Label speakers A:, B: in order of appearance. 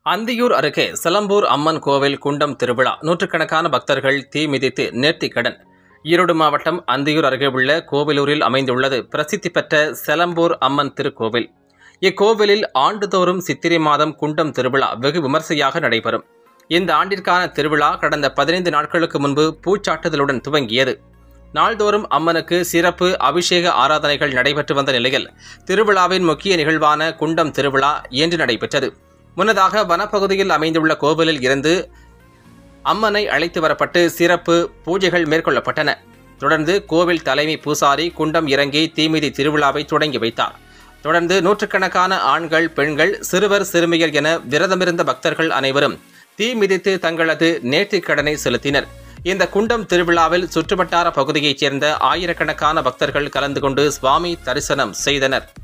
A: அந்தியூர் அருகே சிலம்பூர் அம்மன் கோவில் குண்டம் திருவிழா நூற்றுக்கணக்கான பக்தர்கள் தீ மிதித்து நேர்த்திக்கடன் ஈரோடு மாவட்டம் அந்தியூர் அருகே உள்ள கோவிலூரில் அமைந்துள்ளது பிரசித்தி பெற்ற செலம்பூர் அம்மன் திருக்கோவில் இக்கோவிலில் ஆண்டுதோறும் சித்திரை மாதம் குண்டம் திருவிழா வெகு விமர்சையாக நடைபெறும் இந்த ஆண்டிற்கான திருவிழா கடந்த பதினைந்து நாட்களுக்கு முன்பு பூச்சாட்டுதலுடன் துவங்கியது நாள்தோறும் அம்மனுக்கு சிறப்பு அபிஷேக ஆராதனைகள் நடைபெற்று வந்த நிலையில் திருவிழாவின் முக்கிய நிகழ்வான குண்டம் திருவிழா இன்று நடைபெற்றது முன்னதாக வனப்பகுதியில் அமைந்துள்ள கோவிலில் இருந்து அம்மனை அழைத்து வரப்பட்டு சிறப்பு பூஜைகள் மேற்கொள்ளப்பட்டன தொடர்ந்து கோவில் தலைமை பூசாரி குண்டம் இறங்கி தீமிதி திருவிழாவை தொடங்கி வைத்தார் தொடர்ந்து நூற்றுக்கணக்கான ஆண்கள் பெண்கள் சிறுவர் சிறுமியர் என விரதமிருந்த பக்தர்கள் அனைவரும் தீ மிதித்து தங்களது நேர்த்திக் கடனை செலுத்தினர் இந்த குண்டம் திருவிழாவில் சுற்றுவட்டார பகுதியைச் சேர்ந்த ஆயிரக்கணக்கான பக்தர்கள் கலந்து கொண்டு சுவாமி தரிசனம் செய்தனர்